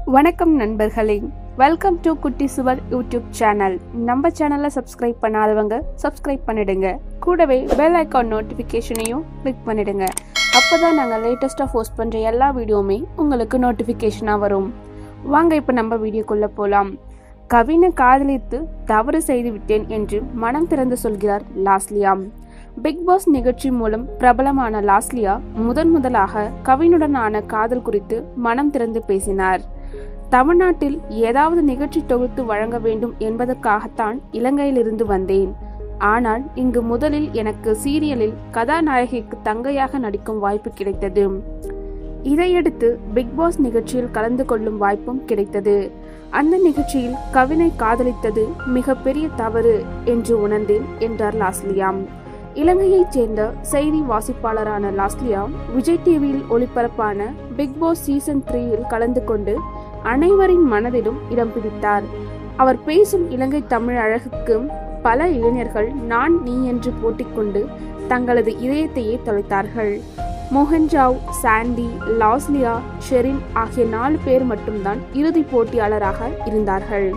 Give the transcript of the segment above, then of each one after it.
வணக்கம் நண்பர்களே welcome to குட்டி சுவர் யூடியூப் சேனல் நம்ம சேனலை சப்ஸ்கிரைப் பண்ணாதவங்க சப்ஸ்கிரைப் பண்ணிடுங்க கூடவே பெல் ஐக்கான் நோட்டிஃபிகேஷனையும் கிளிக் பண்ணிடுங்க அப்பதான் நாங்கள் லேட்டஸ்ட்டாக போஸ்ட் பண்ணுற எல்லா வீடியோவுமே உங்களுக்கு நோட்டிஃபிகேஷனாக வரும் வாங்க இப்போ நம்ம வீடியோக்குள்ளே போகலாம் கவினை காதலித்து தவறு செய்து விட்டேன் என்று மனம் திறந்து சொல்கிறார் லாஸ்லியா பிக் பாஸ் நிகழ்ச்சி மூலம் பிரபலமான லாஸ்லியா முதன் முதலாக கவினுடனான காதல் குறித்து மனம் திறந்து பேசினார் தமிழ்நாட்டில் ஏதாவது நிகழ்ச்சி தொகுத்து வழங்க வேண்டும் என்பதற்காகத்தான் இலங்கையிலிருந்து வந்தேன் ஆனால் இங்கு முதலில் எனக்கு சீரியலில் கதாநாயகிக்கு தங்கையாக நடிக்கும் வாய்ப்பு கிடைத்தது இதையடுத்து பிக் பாஸ் நிகழ்ச்சியில் கலந்து கொள்ளும் வாய்ப்பும் கிடைத்தது அந்த நிகழ்ச்சியில் கவினை காதலித்தது மிகப்பெரிய தவறு என்று உணர்ந்தேன் என்றார் லாஸ்லியாம் இலங்கையைச் சேர்ந்த செய்தி வாசிப்பாளரான லாஸ்லியா விஜய் டிவியில் ஒளிபரப்பான பிக் பாஸ் சீசன் த்ரீயில் கலந்து கொண்டு அனைவரின் மனதிலும் இடம் பிடித்தார் அவர் பேசும் இலங்கை தமிழ் அழகுக்கு பல இளைஞர்கள் நான் நீ என்று போட்டிக்கொண்டு தங்களது இதயத்தையே தொலைத்தார்கள் மோகன்ஜாவ் சாண்டி லாஸ்லியா ஷெரின் ஆகிய நாலு பேர் மட்டும்தான் இறுதி போட்டியாளராக இருந்தார்கள்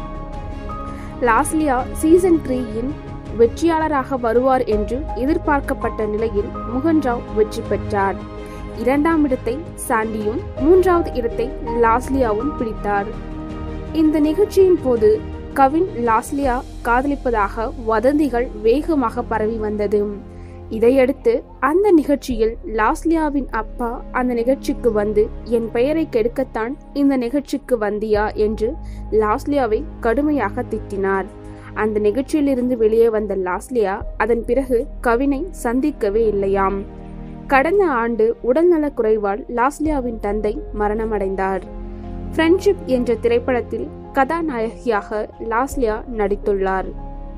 லாஸ்லியா சீசன் த்ரீயின் வெற்றியாளராக வருவார் என்று எதிர்பார்க்கப்பட்ட நிலையில் முகன்ராவ் வெற்றி பெற்றார் இரண்டாம் இடத்தை சாண்டியும் மூன்றாவது இடத்தை லாஸ்லியாவும் பிடித்தார் இந்த நிகழ்ச்சியின் போது கவின் லாஸ்லியா காதலிப்பதாக வதந்திகள் வேகமாக பரவி வந்தது இதையடுத்து அந்த நிகழ்ச்சியில் லாஸ்லியாவின் அப்பா அந்த நிகழ்ச்சிக்கு வந்து என் பெயரை கெடுக்கத்தான் இந்த நிகழ்ச்சிக்கு வந்தியா என்று லாஸ்லியாவை கடுமையாக திட்டினார் அந்த நிகழ்ச்சியிலிருந்து வெளியே வந்த லாஸ்லியா அதன் பிறகு கவினை சந்திக்கவே இல்லையாம் கடந்த ஆண்டு உடல்நலக் குறைவால் லாஸ்லியாவின் தந்தை மரணமடைந்தார் ஃப்ரெண்ட்ஷிப் என்ற திரைப்படத்தில் கதாநாயகியாக லாஸ்லியா நடித்துள்ளார்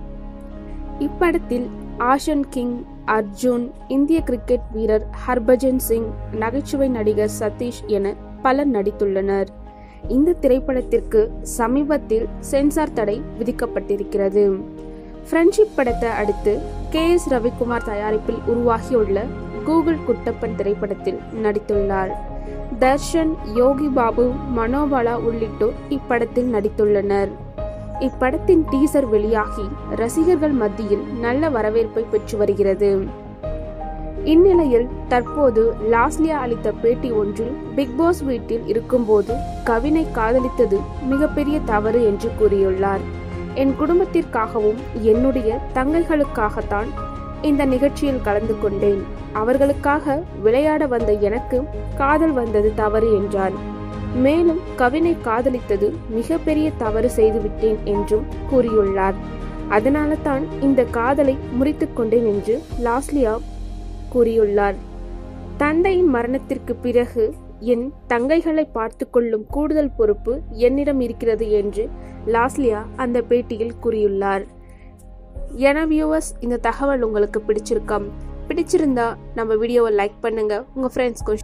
இப்படத்தில் ஆஷன் கிங் அர்ஜுன் இந்திய கிரிக்கெட் வீரர் ஹர்பஜன் சிங் நகைச்சுவை நடிகர் சதீஷ் என பலர் நடித்துள்ளனர் இந்த திரைப்படத்திற்கு சமீபத்தில் சென்சார் தடை விதிக்கப்பட்டிருக்கிறது ஃப்ரெண்ட்ஷிப் படத்தை அடுத்து கே எஸ் ரவிக்குமார் தயாரிப்பில் உருவாகியுள்ள கூகுள் குட்டப்பன் திரைப்படத்தில் நடித்துள்ளார் தர்ஷன் யோகி பாபு மனோபாலா உள்ளிட்டோர் இப்படத்தில் நடித்துள்ளனர் இப்படத்தின் டீசர் வெளியாகி ரசிகர்கள் மத்தியில் நல்ல வரவேற்பை பெற்று வருகிறது இந்நிலையில் தற்போது லாஸ்லியா அளித்த பேட்டி ஒன்றில் பிக் பாஸ் வீட்டில் இருக்கும்போது கவினை காதலித்தது மிகப்பெரிய தவறு என்று கூறியுள்ளார் என் குடும்பத்திற்காகவும் என்னுடைய தங்கைகளுக்காகத்தான் இந்த நிகழ்ச்சியில் கலந்து கொண்டேன் அவர்களுக்காக விளையாட வந்த எனக்கு காதல் வந்தது தவறு என்றார் மேலும் கவினை காதலித்தது மிகப்பெரிய தவறு செய்துவிட்டேன் என்றும் கூறியுள்ளார் அதனால தான் இந்த காதலை முறித்து கொண்டேன் என்று லாஸ்லியா கூறியுள்ளார் தந்தையின் மரணத்திற்கு பிறகு என் தங்கைகளை பார்த்து கொள்ளும் கூடுதல் பொறுப்பு என்னிடம் இருக்கிறது என்று லாஸ்லியா அந்த பேட்டியில் கூறியுள்ளார் என வியூவர்ஸ் இந்த தகவல் உங்களுக்கு பிடிச்சிருக்காம் பிடிச்சிருந்தா நம்ம வீடியோவை லைக் பண்ணுங்க உங்க ஃப்ரெண்ட்ஸ்க்கு